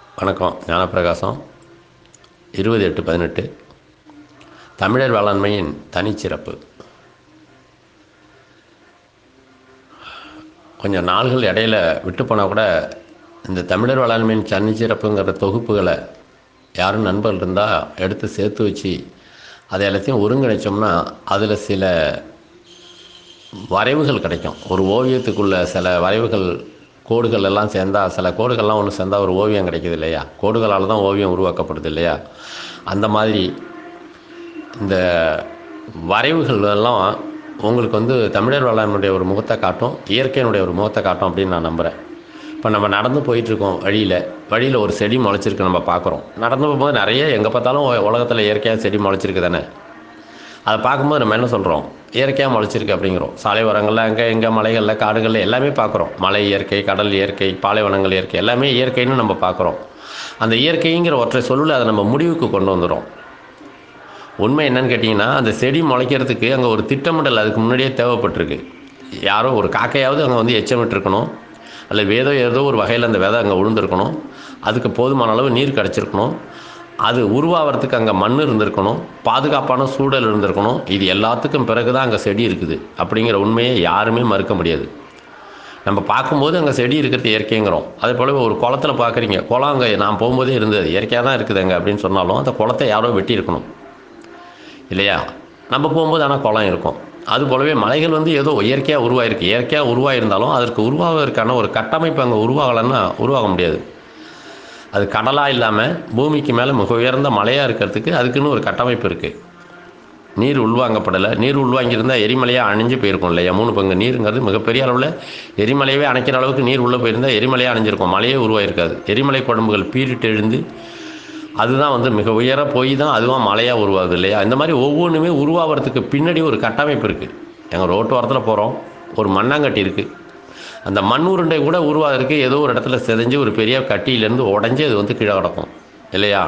வணக்கம் ஞானப்பிரகாசம் இருபது எட்டு பதினெட்டு தமிழர் வேளாண்மையின் தனிச்சிறப்பு கொஞ்சம் நாள்கள் இடையில விட்டு போனால் கூட இந்த தமிழர் வேளாண்மையின் தனிச்சிறப்புங்கிற தொகுப்புகளை யாரும் நண்பர்கள் இருந்தால் எடுத்து சேர்த்து வச்சு அதை எல்லாத்தையும் ஒருங்கிணைச்சோம்னா அதில் சில வரைவுகள் கிடைக்கும் ஒரு ஓவியத்துக்குள்ள சில வரைவுகள் கோடுகள் எல்லாம் சேர்ந்தா சில கோடுகள்லாம் ஒன்று சேர்ந்தா ஒரு ஓவியம் கிடைக்குது இல்லையா கோடுகளால் தான் ஓவியம் உருவாக்கப்படுது இல்லையா அந்த மாதிரி இந்த வரைவுகள் எல்லாம் உங்களுக்கு வந்து தமிழர் வேளாண்மையுடைய ஒரு முகத்தை காட்டும் இயற்கையினுடைய ஒரு முகத்தை காட்டும் அப்படின்னு நான் நம்புகிறேன் இப்போ நம்ம நடந்து போயிட்டுருக்கோம் வழியில் வழியில் ஒரு செடி முளைச்சிருக்கு நம்ம பார்க்குறோம் நடந்து போகும்போது நிறைய எங்கே பார்த்தாலும் உலகத்தில் இயற்கையாக செடி முளைச்சிருக்கு தானே அதை பார்க்கும்போது நம்ம என்ன சொல்கிறோம் இயற்கையாக முளைச்சிருக்கு அப்படிங்கிறோம் சாலை ஓரங்களில் அங்கே எங்கே மலைகளில் காடுகளில் எல்லாமே பார்க்குறோம் மலை இயற்கை கடல் இயற்கை பாலைவனங்கள் இயற்கை எல்லாமே இயற்கைன்னு நம்ம பார்க்குறோம் அந்த இயற்கைங்கிற ஒற்றை சொல்லில் அதை நம்ம முடிவுக்கு கொண்டு வந்துடும் உண்மை என்னன்னு கேட்டிங்கன்னா அந்த செடி முளைக்கிறதுக்கு அங்கே ஒரு திட்டமிடல் அதுக்கு முன்னாடியே தேவைப்பட்டிருக்கு யாரோ ஒரு காக்கையாவது அங்கே வந்து எச்சமிட்டிருக்கணும் அல்லது வேதோ ஏதோ ஒரு வகையில் அந்த விதை அங்கே விழுந்திருக்கணும் அதுக்கு போதுமான அளவு நீர் கிடச்சிருக்கணும் அது உருவாகிறதுக்கு அங்கே மண் இருந்திருக்கணும் பாதுகாப்பான சூழல் இருந்திருக்கணும் இது எல்லாத்துக்கும் பிறகு தான் அங்கே செடி இருக்குது அப்படிங்கிற உண்மையை யாருமே மறுக்க முடியாது நம்ம பார்க்கும்போது அங்கே செடி இருக்கிறது இயற்கைங்கிறோம் அதே போல ஒரு குளத்துல பார்க்குறீங்க குளம் அங்கே நான் போகும்போதே இருந்தது இயற்கையாக தான் இருக்குது அங்கே அப்படின்னு சொன்னாலும் அந்த குளத்தை யாரோ வெட்டி இருக்கணும் இல்லையா நம்ம போகும்போது ஆனால் குளம் இருக்கும் அது போலவே மலைகள் வந்து ஏதோ இயற்கையாக உருவாயிருக்கு இயற்கையாக உருவாயிருந்தாலும் அதற்கு உருவாவதற்கான ஒரு கட்டமைப்பு அங்கே உருவாகலைன்னா உருவாக முடியாது அது கடலாக இல்லாமல் பூமிக்கு மேலே மிக உயர்ந்த மலையாக இருக்கிறதுக்கு அதுக்குன்னு ஒரு கட்டமைப்பு இருக்குது நீர் உள்வாங்கப்படலை நீர் உள்வாங்கியிருந்தால் எரிமலையாக அணிஞ்சு போயிருக்கும் இல்லையா மூணு பங்கு நீருங்கிறது மிகப்பெரிய அளவில் எரிமலையவே அணைக்கிற அளவுக்கு நீர் உள்ளே போயிருந்தால் எரிமலையாக அணைஞ்சிருக்கும் மலையே உருவாயிருக்காது எரிமலை குழம்புகள் பீரிட்டு எழுந்து அதுதான் வந்து மிக உயர போய் தான் அதுவும் மலையாக உருவாகுது இல்லையா இந்த மாதிரி ஒவ்வொன்றுமே உருவாகிறதுக்கு பின்னாடி ஒரு கட்டமைப்பு இருக்குது எங்கள் ரோட்டு ஓரத்தில் போகிறோம் ஒரு மண்ணாங்கட்டி இருக்குது அந்த மண் உருண்டை கூட உருவாகிறதுக்கு ஏதோ ஒரு இடத்துல செதஞ்சு ஒரு பெரிய கட்டியிலேருந்து உடஞ்சி அது வந்து கீழே கிடக்கும் இல்லையா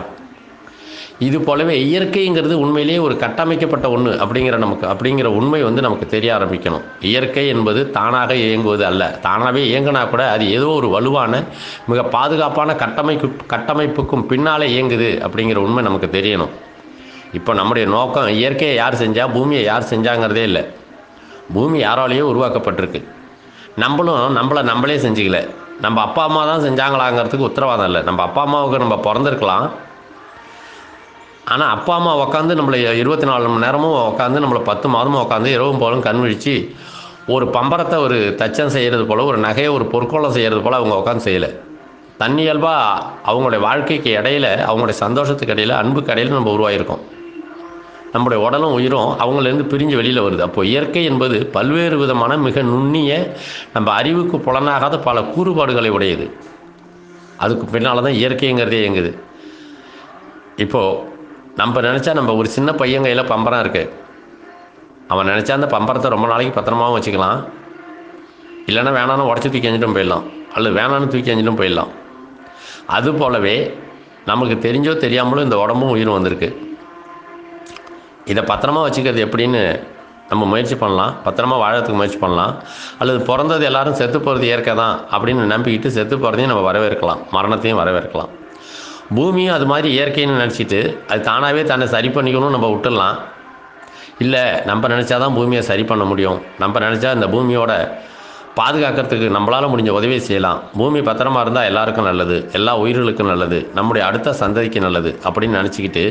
இது போலவே இயற்கைங்கிறது உண்மையிலேயே ஒரு கட்டமைக்கப்பட்ட ஒன்று அப்படிங்கிற நமக்கு அப்படிங்கிற உண்மை வந்து நமக்கு தெரிய ஆரம்பிக்கணும் இயற்கை என்பது தானாக இயங்குவது அல்ல தானாகவே இயங்கினா கூட அது ஏதோ ஒரு வலுவான மிக பாதுகாப்பான கட்டமைப்பு கட்டமைப்புக்கும் பின்னாலே இயங்குது அப்படிங்கிற உண்மை நமக்கு தெரியணும் இப்போ நம்முடைய நோக்கம் இயற்கையை யார் செஞ்சா பூமியை யார் செஞ்சாங்கிறதே இல்லை பூமி யாராலேயோ உருவாக்கப்பட்டிருக்கு நம்மளும் நம்மளை நம்மளே செஞ்சுக்கல நம்ம அப்பா அம்மா தான் செஞ்சாங்களாங்கிறதுக்கு உத்தரவாதம் இல்லை நம்ம அப்பா அம்மாவுக்கு நம்ம பிறந்திருக்கலாம் ஆனால் அப்பா அம்மா உட்காந்து நம்மளை இருபத்தி நாலு மணி நேரமும் உட்காந்து நம்மளை பத்து மாதமும் உட்காந்து இரவும் போலும் கண் விழித்து ஒரு பம்பரத்தை ஒரு தச்சம் செய்கிறது போல் ஒரு நகையை ஒரு பொற்கோளம் செய்கிறது போல் அவங்க உட்காந்து செய்யலை தன்னியல்பாக அவங்களுடைய வாழ்க்கைக்கு இடையில அவங்களுடைய சந்தோஷத்துக்கு இடையில அன்புக்கு இடையில நம்ம உருவாயிருக்கோம் நம்முடைய உடலும் உயிரும் அவங்களேருந்து பிரிஞ்சு வெளியில் வருது அப்போ இயற்கை என்பது பல்வேறு விதமான மிக நுண்ணிய நம்ம அறிவுக்கு புலனாகாத பல கூறுபாடுகளை உடையது அதுக்கு பின்னால் தான் இயற்கைங்கிறதே இயங்குது இப்போது நம்ம நினச்சா நம்ம ஒரு சின்ன பையன் கையில் பம்பரம் இருக்குது அவன் நினச்சா அந்த பம்பரத்தை ரொம்ப நாளைக்கு பத்திரமாவும் வச்சுக்கலாம் இல்லைன்னா வேணான்னு உடச்சி தூக்கி எஞ்சிட்டும் போயிடலாம் அல்லது வேணான்னு தூக்கி எஞ்சிட்டும் போயிடலாம் அது போலவே நமக்கு தெரிஞ்சோ தெரியாமலோ இந்த உடம்பும் உயிரும் வந்திருக்கு இதை பத்திரமா வச்சுக்கிறது எப்படின்னு நம்ம முயற்சி பண்ணலாம் பத்திரமா வாழறதுக்கு முயற்சி பண்ணலாம் அல்லது பிறந்தது எல்லாரும் செத்து போகிறது இயற்கை தான் அப்படின்னு நம்பிக்கிட்டு செத்து போகிறதையும் நம்ம வரவேற்கலாம் மரணத்தையும் வரவேற்கலாம் பூமியும் அது மாதிரி இயற்கைன்னு நினச்சிட்டு அது தானாகவே தன்னை சரி பண்ணிக்கணும்னு நம்ம விட்டுடலாம் இல்லை நம்ம நினச்சா தான் பூமியை சரி பண்ண முடியும் நம்ம நினச்சா இந்த பூமியோட பாதுகாக்கிறதுக்கு நம்மளால் முடிஞ்ச உதவியை செய்யலாம் பூமி பத்திரமா இருந்தால் எல்லாருக்கும் நல்லது எல்லா உயிர்களுக்கும் நல்லது நம்முடைய அடுத்த சந்ததிக்கு நல்லது அப்படின்னு நினச்சிக்கிட்டு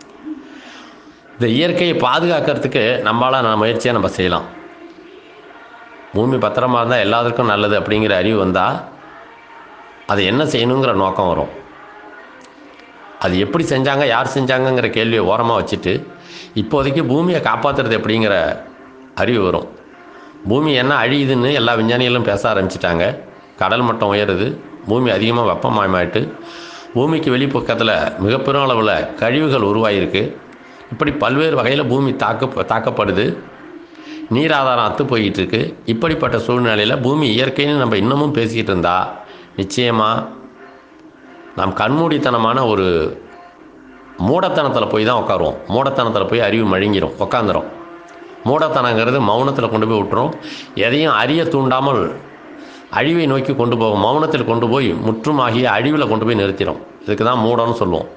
இந்த இயற்கையை பாதுகாக்கிறதுக்கு நம்மளால் நான் முயற்சியாக நம்ம செய்யலாம் பூமி பத்திரமா இருந்தால் எல்லாத்துக்கும் நல்லது அப்படிங்கிற அறிவு வந்தால் அது என்ன செய்யணுங்கிற நோக்கம் வரும் அது எப்படி செஞ்சாங்க யார் செஞ்சாங்கங்கிற கேள்வியை ஓரமாக வச்சுட்டு இப்போதைக்கு பூமியை காப்பாற்றுறது எப்படிங்கிற அறிவு வரும் பூமி என்ன அழியுதுன்னு எல்லா விஞ்ஞானிகளும் பேச ஆரம்பிச்சிட்டாங்க கடல் மட்டம் உயருது பூமி அதிகமாக வெப்பமயமாயிட்டு பூமிக்கு வெளிப்பக்கத்தில் மிகப்பெரும் அளவில் கழிவுகள் உருவாகிருக்கு இப்படி பல்வேறு வகையில் பூமி தாக்க தாக்கப்படுது நீர் ஆதாரம் அத்து போய்கிட்டு இருக்கு இப்படிப்பட்ட சூழ்நிலையில் பூமி இயற்கைன்னு நம்ம இன்னமும் பேசிக்கிட்டு இருந்தா நிச்சயமாக நாம் கண்மூடித்தனமான ஒரு மூடத்தனத்தில் போய் தான் உட்காருவோம் மூடத்தனத்தில் போய் அறிவு மழுங்கிரும் உக்காந்துரும் மூடத்தனங்கிறது மௌனத்தில் கொண்டு போய் விட்டுரும் எதையும் அறிய தூண்டாமல் அழிவை நோக்கி கொண்டு போகும் மௌனத்தில் கொண்டு போய் முற்றுமாகிய அழிவில் கொண்டு போய் நிறுத்திடும் இதுக்கு தான் மூடம்னு சொல்லுவோம்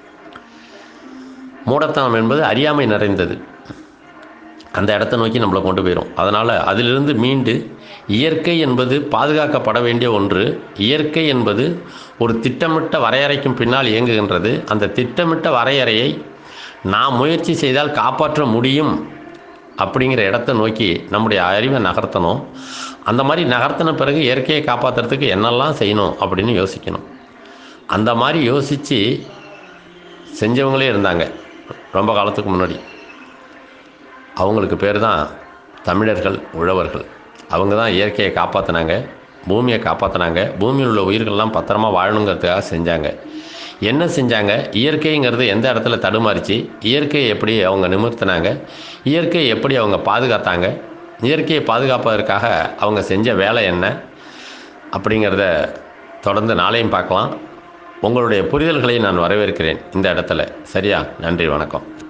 மூடத்தனம் என்பது அறியாமை நிறைந்தது அந்த இடத்த நோக்கி நம்மளை கொண்டு போயிடும் அதனால் அதிலிருந்து மீண்டு இயற்கை என்பது பாதுகாக்கப்பட வேண்டிய ஒன்று இயற்கை என்பது ஒரு திட்டமிட்ட வரையறைக்கும் பின்னால் இயங்குகின்றது அந்த திட்டமிட்ட வரையறையை நாம் முயற்சி செய்தால் காப்பாற்ற முடியும் அப்படிங்கிற இடத்த நோக்கி நம்முடைய அறிவை நகர்த்தணும் அந்த மாதிரி நகர்த்தின பிறகு இயற்கையை காப்பாற்றுறதுக்கு என்னெல்லாம் செய்யணும் அப்படின்னு யோசிக்கணும் அந்த மாதிரி யோசித்து செஞ்சவங்களே இருந்தாங்க ரொம்ப காலத்துக்கு முன்னாடி அவங்களுக்கு பேர் தான் தமிழர்கள் உழவர்கள் அவங்க தான் இயற்கையை காப்பாற்றினாங்க பூமியை காப்பாற்றினாங்க பூமியில் உள்ள உயிர்கள்லாம் பத்திரமா வாழணுங்கிறதுக்காக செஞ்சாங்க என்ன செஞ்சாங்க இயற்கைங்கிறது எந்த இடத்துல தடுமாறிச்சு இயற்கையை எப்படி அவங்க நிமிர்த்தினாங்க இயற்கையை எப்படி அவங்க பாதுகாத்தாங்க இயற்கையை பாதுகாப்பதற்காக அவங்க செஞ்ச வேலை என்ன அப்படிங்கிறத தொடர்ந்து நாளையும் பார்க்கலாம் உங்களுடைய புரிதல்களை நான் வரவேற்கிறேன் இந்த இடத்துல சரியா நன்றி வணக்கம்